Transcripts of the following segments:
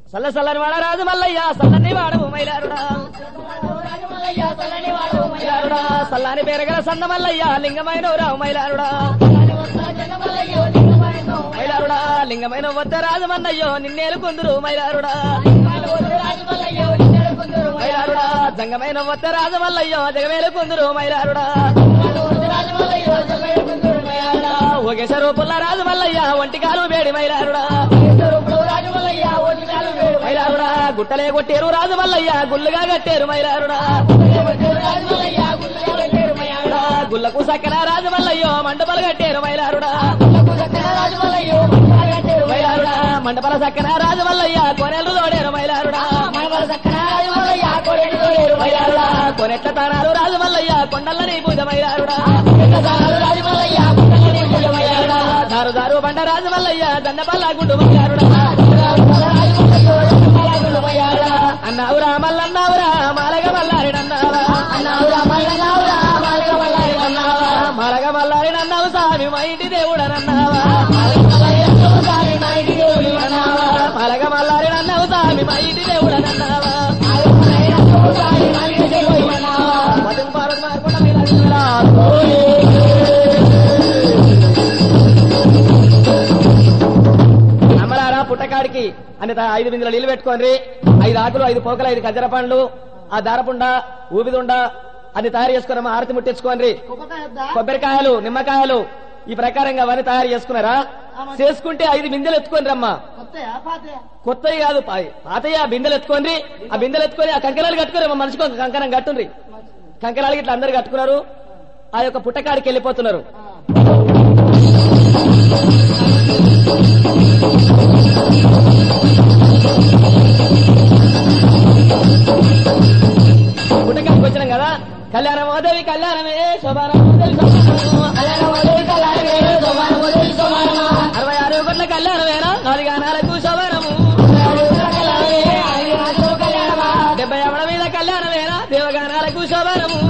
సల్ల సల్లని వాడ రాజు మల్లయ్య సల్లని వాడవు మైలారుడా మైలారుడా సల్లాని పేరగల సంద మల్లయ్య లింగమైన రావు మైలారుడా మైలారుడా లింగమైన వద్ద రాజమన్నయ్యో నిన్నేలు కొందురు మైలారుడా మైలారుడా జంగమైన వద్ద రాజమల్లయ్యో జగమేలు కొందురు మైలారుడా ఒకేసారి పుల్ల రాజు మల్లయ్య ఒంటికాలు వేడి మైలారుడా మైలారుడా గుట్టలే కొట్టేరు రాజు మల్లయ్య గుల్లుగా కట్టేరు మైలారుడా మైలారుడా, గుల్లకు సక్కన రాజు మల్లయ్యో మండపలు కట్టేరు మైలారుడా మైలారుడా మండపల సక్కన రాజు మల్లయ్య కొనేలు తోడేరు మైలారుడా మైలారుడా కొనెట్ల తానాలు రాజు మల్లయ్య కొండల్లని పూజ మైలారుడా మైలారుడా దారు దారు బండ రాజు మల్లయ్య దండపల్ల గుండు మైలారుడా అన్నావురా మల్లన్నావురా మాలగ మల్లారినన్నావా మాలగ మల్లారినన్నావు స్వామి మా ఇంటి దేవుడనన్నావా మాలగ మల్లారినన్నావు స్వామి మా ఇంటి దేవుడనన్నావా పదం పారం మారకుండా మీరా అమ్మలారా పుట్టకాడికి అని తా- ఐదు బిందులు నీళ్లు పెట్టుకోండి ఐదు ఆకులు ఐదు పోకలు ఐదు ఖజ్జర పండ్లు ఆ దారపుండ ఊబిదుండ అది తయారు చేసుకున్నామా ఆరతి ముట్టించుకోండి కొబ్బరికాయలు నిమ్మకాయలు ఈ ప్రకారంగా అవన్నీ తయారు చేసుకున్నారా చేసుకుంటే ఐదు బిందెలు ఎత్తుకొని రమ్మా కొత్తవి కాదు పా- పాతయ్య ఆ బిందెలు ఎత్తుకోండి ఆ బిందెలు ఎత్తుకొని ఆ కంకణాలు కట్టుకొని మా మనిషికి ఒక కంకణం కట్టుండ్రి కంకణాలకి ఇట్లా అందరు కట్టుకున్నారు ఆ యొక్క పుట్టకాడికి వెళ్ళిపోతున్నారు పుట్టకాడికి వచ్చినాం కదా కళ్యాణమోదేవి కళ్యాణమే శోభానమోదేవి శోభానము అరవై ఆరు కోట్ల కళ్యాణమేనా నాలుగు గానాలకు శోభానము డెబ్బై అవడ మీద కళ్యాణమేనా దేవగానాలకు శోభానము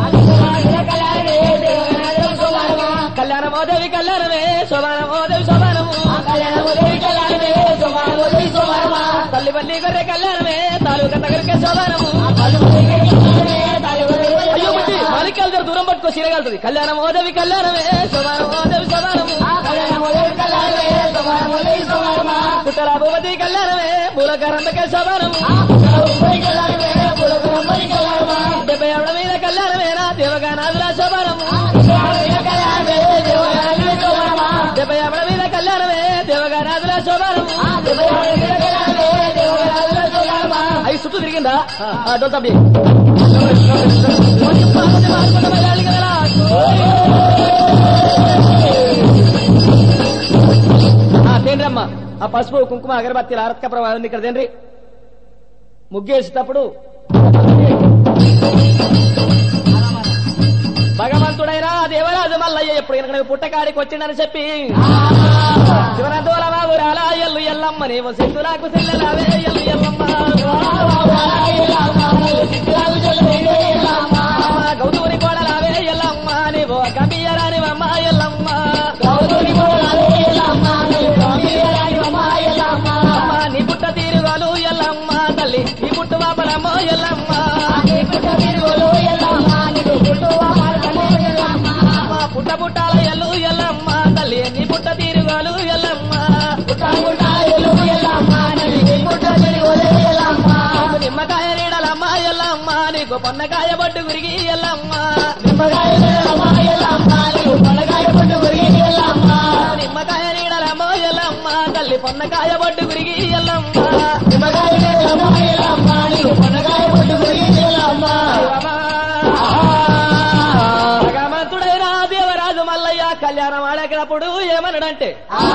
కళ్యాణమోదేవి కళ్యాణమే శోభానమోదేవి శోభానము తల్లి పల్లి గొర్రె కళ్యాణమే తాలూకా దగ్గరికి శోభానము అయ్యో బుద్ధి మాలిక్యాల దగ్గర దూరం పట్టుకో సీరగలుగుతుంది కళ్యాణమోదేవి కళ్యాణమే శోభానమోదేవి శోభానము పుట్టల భూపతి కళ్యాణమే పూలకరందకే శోభానము డెబ్బై ఆవిడ మీద కళ్యాణమేనా దేవగానాదుల శోభానము డెబ్బై ఆవిడ మీద కళ్యాణమే దేవగానాదుల శోభానము అవి చుట్టూ తిరిగిందా డోల్ తప్పి తేంద్రమ్మ ఆ పసుపు కుంకుమ అగరబత్తి ఆరత్క ప్రభావం ఇక్కడ తేంద్రి ముగ్గేసేటప్పుడు భగవంతుడైనా దేవరాజు మల్లయ్య ఎప్పుడు కనుక పుట్టకాడికి వచ్చిండని చెప్పి శివనందోల బాబు రాలా ఎల్లు ఎల్లమ్మ నీవు సిద్ధులకు సెల్లలావే ఎల్లు ఎల్లమ్మ అమ్మ గౌతూరి కోడలావే ఎల్లమ్మ నీవు గంభీరానివమ్మ ఎల్లమ్మ అమ్మ నీ పుట్ట తీరుగోలు ఎల్లమ్మ తల్లి నీ పుట్టు వాపలమ్మ ఎల్లమ్మ అమ్మ పుట్ట పుట్టాల ఎల్లు ఎల్లమ్మ తల్లి నీ పుట్ట తీరుగోలు ఎల్లమ్మ నీకు నిమ్మకాయ నీడలమ్మ ఎల్లమ్మ నీకు పొన్నకాయ పట్టు గురిగి ఎల్లమ్మ నిమ్మకాయ నీడలమ్మ ఎల్లమ్మ తల్లి పొన్నకాయ పట్టు గురిగి ఎల్లమ్మ భగవంతుడైన దేవరాజు మల్లయ్య కళ్యాణం ఆడేటప్పుడు ఏమన్నాడంటే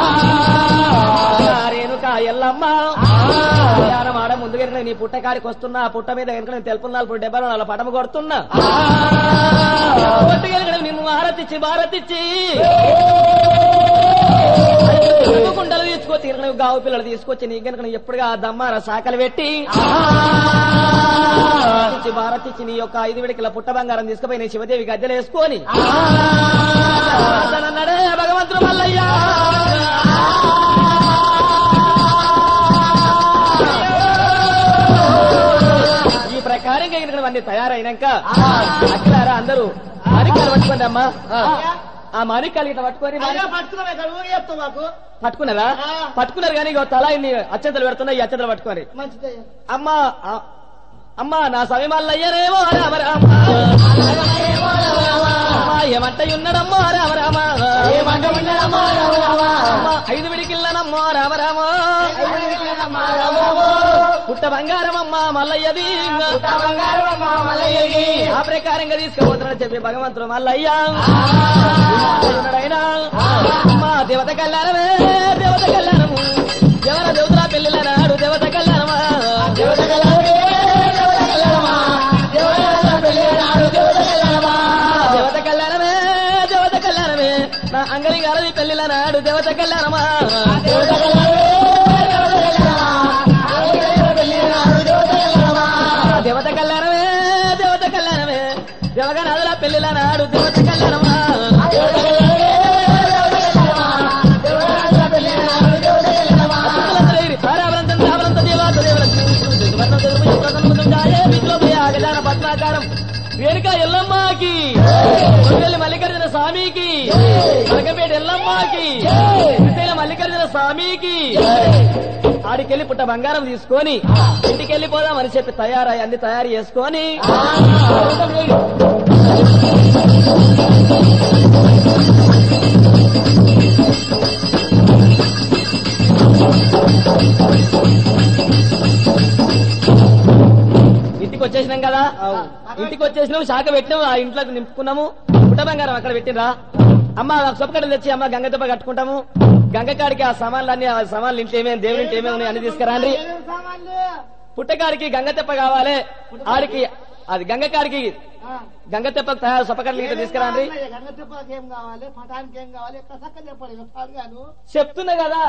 రేణుక ఎల్లమ్మ కళ్యాణం ఆడ ముందుగా నీ పుట్టకాడికి వస్తున్నా ఆ పుట్ట మీద కనుక నేను తెలుపున్నా ఇప్పుడు డెబ్బై నాలుగు పటము కొడుతున్నా కొట్టుకెళ్ళి నిన్ను ఆరతిచ్చి భారతిచ్చి కుండలు తీసుకొచ్చి కనుక నువ్వు గావు పిల్లలు తీసుకొచ్చి నీ కనుక ఎప్పుడుగా ఆ దమ్మార శాఖలు పెట్టి ఇచ్చి భారత్ ఇచ్చి నీ యొక్క ఐదు విడికల పుట్ట బంగారం తీసుకుపోయి నీ శివదేవి గద్దెలు వేసుకొని అన్నాడే భగవంతుడు మల్లయ్యా కార్యం కలిగిన అన్ని తయారైనాక అక్కలారా అందరూ మాణిక్యాలు పట్టుకోండి అమ్మా ఆ. ఆ మాణిక్యాలు ఇట్లా పట్టుకొని అయ్యా పట్టుకున్నావు ఇక్కడ ఊరు చెప్తావు మాకు పట్టుకున్నారా ఆ. పట్టుకున్నారు కానీ ఇగో తల ఇన్ని అత్యంతలు పెడుతున్నాయి ఈ అత్యంతలు పట్టుకొని మంచిదయ్యా అమ్మా ఆ, అమ్మా నా సమయమాల్లో అయ్యారేమో రామ రామ అమ్మా, ఏమంట ఉన్నాడమ్మో రామ రామ అమ్మా, ఐదు విడికిల్లనమ్మో రామ రామ పుట్ట బంగారం అమ్మా మల్లయ్యది ఆ ప్రకారంగా తీసుకుపోతున్నా చెప్పి భగవంతుడు మల్లయ్య ఉన్నాడైనా అమ్మా దేవత కళ్యాణమే దేవత కళ్యాణము ఎవర దేవతల పెళ్లిల నాడు దేవత కళ్యాణమా దేవత దేవత కళ్యాణమే దేవత కళ్యాణమే నా అంగలి గారది పెళ్లిల నాడు దేవత కళ్యాణమా దేవత కళ్యాణమే దేవత కళ్యాణమే దేవగనాథుల పెళ్లిల నాడు దేవత కళ్యాణమా వేరుక ఎల్లమ్మకి కొనుగోలు మల్లికార్జున స్వామికి మలకపేట ఎల్లమ్మకి శ్రీశైలం మల్లికార్జున స్వామికి ఆడికెళ్ళి పుట్ట బంగారం తీసుకొని ఇంటికి వెళ్ళిపోదామని చెప్పి తయారై అన్ని తయారు చేసుకొని ఇంటికి వచ్చేసినాం కదా ఇంటికి వచ్చేసినాము శాఖ పెట్టినాము ఆ ఇంట్లోకి నింపుకున్నాము పుట్ట బంగారం అక్కడ పెట్టినరా అమ్మ సొప్పకట్టలు తెచ్చి అమ్మ గంగ దెబ్బ కట్టుకుంటాము గంగ కాడికి ఆ సామాన్లు అన్ని ఆ సామాన్లు ఇంట్లో ఏమేమి దేవుడి ఇంట్లో ఏమేమి ఉన్నాయి అన్ని తీసుకురాండి ఏమేమి సామాన్లు పుట్టకాడికి గంగ తెప్ప కావాలి ఆడికి అది గంగ కాడికి ఆ. గంగ తెప్పకు తయారు సొప్పకట్టలు ఇట్లా తీసుకురాండి ఏమేమి కావాలి? గంగ తిప్పకి ఏం కావాలి పటానికి ఏం కావాలి ఎక్కడ చక్క చెప్పాలి ఇక పాడుగాను చెప్తున్నా కదా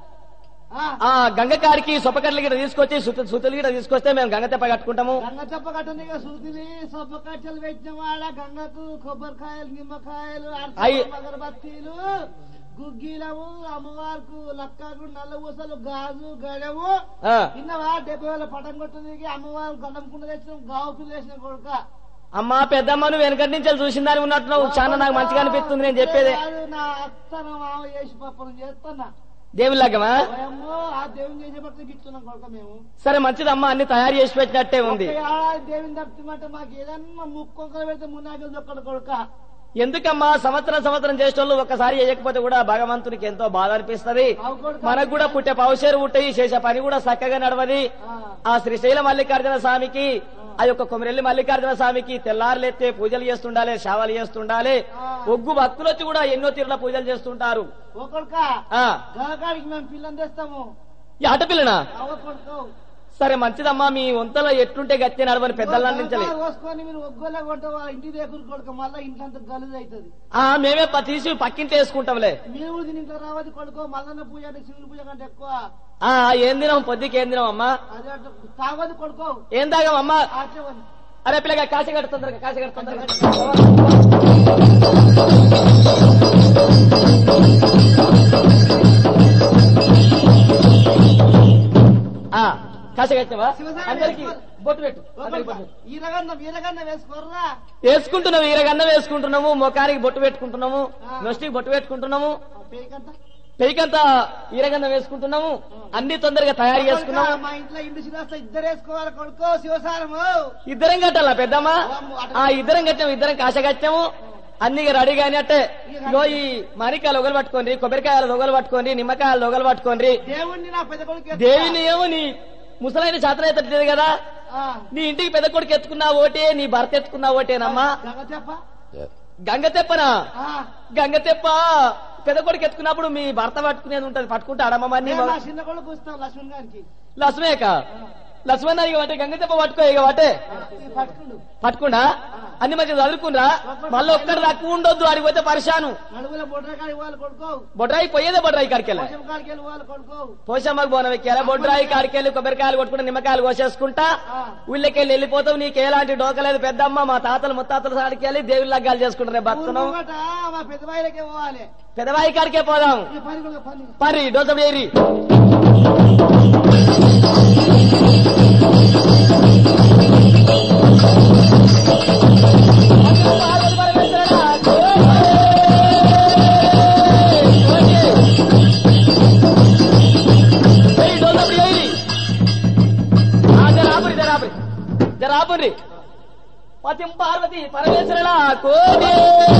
ఆ. ఆ గంగ కాడికి సొప్పకట్టలు గిట్ట తీసుకొచ్చి సుత- సుతులు గిట్ట తీసుకొస్తే మేము గంగ తెప్ప కట్టుకుంటాము గంగ చెప్ప కట్టని సూతిని సొప్ప కట్టెలు పెట్టిన వాడ గంగకు కొబ్బరికాయలు నిమ్మకాయలు అయ్యి. అరటి అగరబత్తీలు గుగ్గిలము అమ్మవారికి లక్కకు నల్ల ఊసలు గాజు గడము ఆ, ఇన్నవా డెబ్బై వేల పటం కొట్టింది అమ్మవారు గండంకుండ తెచ్చిన గావు పిల్ల వేసిన కొడుక అమ్మా పెద్దమ్మ నువ్వు వెనకటి నుంచి చూసిందని ఉన్నట్టున్నావు చాలా నాకు మంచిగా అనిపిస్తుంది నేను చెప్పేది కాదు, నా అత్తన మామ చేసి పప్పను చేస్తున్నా దేవుని లగ్గమా ఓయమ్మో, ఆ దేవుని చేసే పట్ల గిట్టున్నాం కొడుక మేము సరే మంచిదమ్మా అన్ని తయారు చేసి పెట్టినట్టే ఉంది ఒక్క ఏడాది దేవుని తప్పిమంటే మాకు ఏదన్నా ముక్కొంకలు పెడితే మున్నాకలు దొక్కడు కొడుక ఎందుకమ్మా సంవత్సరం సంవత్సరం చేసేటోళ్ళు ఒక్కసారి చేయకపోతే కూడా భగవంతునికి ఎంతో బాధ అనిపిస్తది అవు కొడుక. మనకు కూడా పుట్టే పౌషేరు పుట్టాయి చేసే పని కూడా చక్కగా నడవది ఆ. ఆ శ్రీశైల మల్లికార్జున స్వామికి ఆ యొక్క కొమరెల్లి మల్లికార్జున స్వామికి తెల్లారులెత్తే పూజలు చేస్తుండాలి సేవలు చేస్తుండాలి ఆ. ఒగ్గు భక్తులు వచ్చి కూడా ఎన్నో తీరుల పూజలు చేస్తుంటారు ఓ కొడుక ఆ గలకాడికి మేము పిల్లని తెస్తాము ఈ ఆటపిల్లనా అవ కొడుకు సరే మంచిదమ్మా మీ వంతలో ఎట్లుంటే గట్టి నడవని పెద్దల నుంచి పోసుకొని మీరు ఒగ్గోలే కొట్టే వాళ్ళ ఇంటి దగ్గర కొడుకు మళ్ళీ ఇంట్లో గలుదు అవుతుంది ఆ మేమే ప- తీసి పక్కింటి వేసుకుంటాంలే మీరు కూడా దీని ఇంట్లో రావద్దు కొడుకో మల్లన్న పూజ అంటే శివుని పూజ కంటే ఎక్కువ ఆ ఏం తినాం పొద్దుకి ఏం తినాం అమ్మా అదే అట్లా తాగదు కొడుకో ఏం తాగాం అమ్మా ఆచవని అరే పిల్లగా కాశీ కట్టు తొందరగా కాశీ కట్టు తొందరగా ఆ, కాశీ కట్టినవా శివసాయి అందరికి వేసుకో. బొట్టు పెట్టు అందరికి బొట్టు పెట్టు. ఈరగన్న వీరగన్న వేసుకోర్రా వేసుకుంటున్నాము ఈరగన్న వేసుకుంటున్నాము ముఖానికి బొట్టు పెట్టుకుంటున్నాము ఆ. నొష్టికి బొట్టు పెట్టుకుంటున్నాము ఆ పేకంతా పెయికంతా ఈరగన్న వేసుకుంటున్నాము అన్ని తొందరగా తయారు చేసుకున్నాము మా ఇంట్లో ఇంటి శ్రీరాస్త ఇద్దరు వేసుకోవాలి కొడుకో శివసారము ఇద్దరం కట్టాలా పెద్దమ్మా ఆ ఇద్దరం కట్టాము ఇద్దరం కాశ కట్టాము అన్ని రెడీ కానీ అట్టే ఇగో ఈ మాణికాయలు ఒగలు పట్టుకోండి కొబ్బరికాయలు ఒగలు పట్టుకోండి నిమ్మకాయలు ఒగలు పట్టుకోండి దేవుణ్ణి నా పెద్ద కొడుకు ఎత్తుకో. దేవిని ఏమో నీ ముసలైన చేతన ఎత్తట్లేదు కదా ఆ, నీ ఇంటికి పెద్ద కొడుకు ఎత్తుకున్నా ఓటే నీ భర్త ఎత్తుకున్నా ఓటేనమ్మా గంగ చెప్ప గంగ తెప్పనా ఆ, గంగ తెప్ప పెద్ద కొడుకు ఎత్తుకున్నప్పుడు మీ భర్త పట్టుకునేది ఉంటది పట్టుకుంటాడమ్మా మరి నీ నేను మొగ- నా చిన్న కొడుకు ఇస్తాను లక్ష్మణ్ గారికి లక్ష్మేక లక్ష్మణ ఇక అంటే గంగ తెప్ప పట్టుకో ఇక వాటే ఈ పట్టుకుండు పట్టుకుండా అన్ని మంచిగా చదువుకున్నా మళ్ళీ ఒక్కడు తక్కువ ఉండొద్దు అడిగి పోతే పరిశాను నడుగుల బొడ్రకాయ ఇవ్వాలి కొడుకో బొడ్రాయి పోయేదే బొడ్రాయి కాడికెళ్ళ పోషం కాడికి వెళ్ళి ఇవ్వాలి కొడుకో పోషమ్మకు బోనం ఎక్కాల బొడ్రాయి కాడికెళ్ళి కొబ్బరికాయలు కొట్టుకుని నిమ్మకాయలు కోసేసుకుంటా ఆ. ఊళ్ళకెళ్ళి వెళ్ళిపోతావు నీకు ఎలాంటి డోకలేదు పెద్దమ్మ మా తాతలు ముత్తాతల సాడికి వెళ్ళి దేవుళ్ళ లగ్గాలు చేసుకుంటారు భక్తును ఊరు ముంగట మా పెద్దబాయిలకే పోవాలి పెదవాయి కాడికే పోదాం ఈ పని కూడా పని పరి డోసం ఏరి జరాపురి పతిం పార్వతి పరమేశ్వరుల కోటి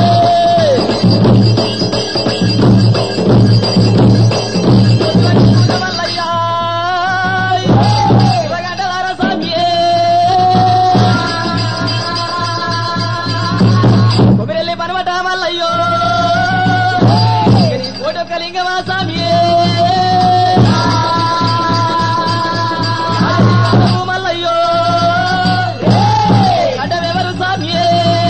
మల్లయ్యా, శివగంటలార స్వామియే. కొబ్బరిల్లి పనమట మల్లయ్యో నీ కోటి ఒక్క లింగమా స్వామియే మల్లయ్యో అడ్డమెవరు స్వామియే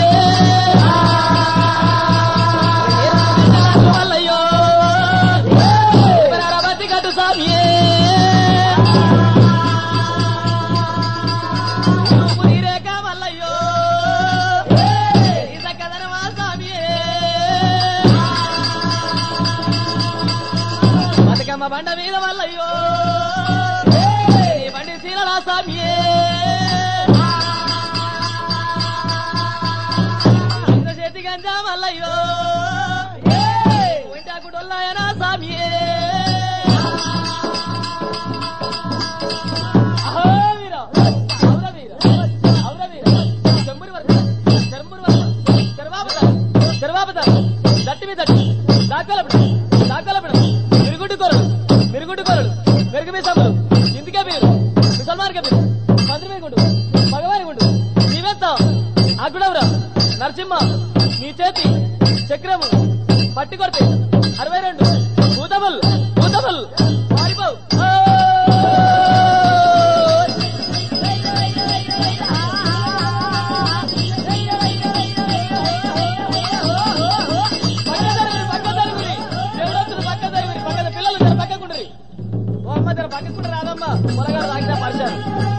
మల్లయ్యో బతి కట్టు స్వామియే రేఖ మల్లయ్యో ఇద కదనమా స్వామియే బతుకమ్మ బండ మీద మల్లయ్యో ఈ బండి సీలలా స్వామియే ఇంత చేతి గంజా మల్లయ్యో ఒంటాకు డొల్లాయనా స్వామియే అహో వీర, ఔర వీర, ఔర వీర, చెంబురు వర్గ, చెంబురు వర్గ, చెరవాపత, చెరవాపత, దట్టి మీద దట్టి, దాకలపడం, దాకలపడం, మిరుగుడ్డు కూరలు, మిరుగుడ్డు కూరలు, మెరుగు మీసములు, ఇంటికే మీరు, ముసల్మాన్కే మీరు, మంత్రి మీద గుండు, మగవారి గుండు, నీవెంత, అగ్గుడవరా, నరసింహ, నీ చేతి, చక్రము, పట్టి కొడితే, అరవై రెండు, భూతములు, భూతములు, పారిపోవు, ఓయ్! పక్క జరుగురి, పక్క జరుగురి. దేవుడొచ్చును పక్క జరుగురి, పక్కన పిల్లలు జర పక్కకుండ్రి. ఓ అమ్మ జర పక్కకుండ్రి రాదమ్మ పొలగాడు తాగితే పరిచారు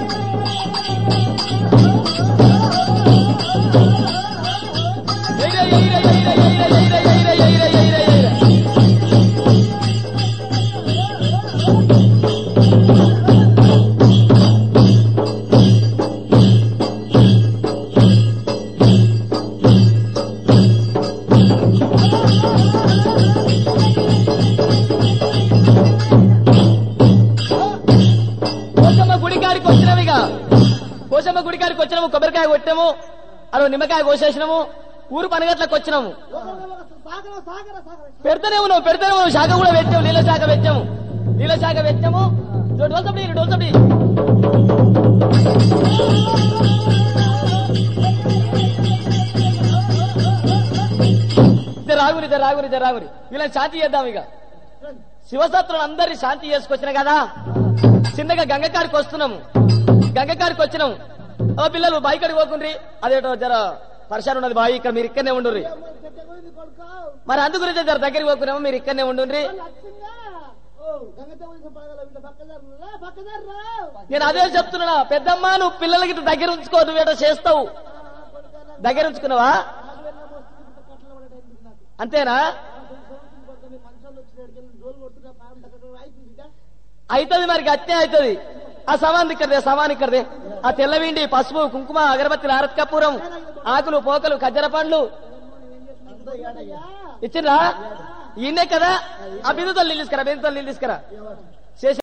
కోసమ్మ గుడికాడికి వచ్చినవిగా కోసమ్మ గుడికాడికి వచ్చినాము కొబ్బరికాయ కొట్టాము అదో నిమ్మకాయ కోసేసినాము ఊరు పనగట్లకు వచ్చినాము సాగర సాగర సాగర పెడతానే ఉన్నావు పెడతానే ఉన్నావు శాఖ కూడా పెట్టాము నీళ్ళ శాఖ పెట్టాము నీళ్ళ శాఖ పెట్టాము డోల్సపడి డోల్సపడి రాగురి ఇద్దరు రాగురి ఇద్దరు రాగురి వీళ్ళని శాంతి చేద్దాం ఇక శివసత్రులు అందరినీ శాంతి చేసుకొచ్చిన కదా చిన్నగా గంగకాడికి వస్తున్నాము గంగకాడికి వచ్చినాము ఓ పిల్లలు బాయికాడికి పోకుండ్రి అదేటో జర పరిశాన్ ఉన్నది బాయి ఇక్కడ మీరు ఇక్కడనే ఉండుర్రి చెట్ట పోయింది కొడుకు మరి అందు గురించి జర దగ్గరికి పోకున్నాము మీరు ఇక్కడనే ఉండుండ్రి లక్ష్యంగా ఓ గంగతో పోయింది పడగల వీళ్ళ పక్కదారు రా పక్కదారు రా నేను అదే చెప్తున్నా పెద్దమ్మ నువ్వు పిల్లలకి ఇట్లా దగ్గర ఉంచుకో నువ్వేటో చేస్తావు కొడుకు దగ్గర ఉంచుకున్నావా నాకు వెళ్ళిన మోస్తుంది కట్టలు పడేటప్పుడు నాకు అంతేనా కొడుకు మంచాలు వచ్చిన డోలు కొడుతున్నా పాపం దగ్గర అయిపోయింది అవుతుంది మరి గట్టే అవుతుంది ఆ సమాన్ ఇక్కడదే సమాన్ ఇక్కడదే ఆ తెల్లవిండి పసుపు కుంకుమ అగరబత్తి ఆరత్ కపూరం ఆకులు పోకలు ఖజ్జర పండ్లు ఇచ్చిండ్రా ఈయనే కదా ఆ బిందుతో నీళ్ళు తీసుకురా బిందుతో నీళ్ళు తీసుకురా చేసి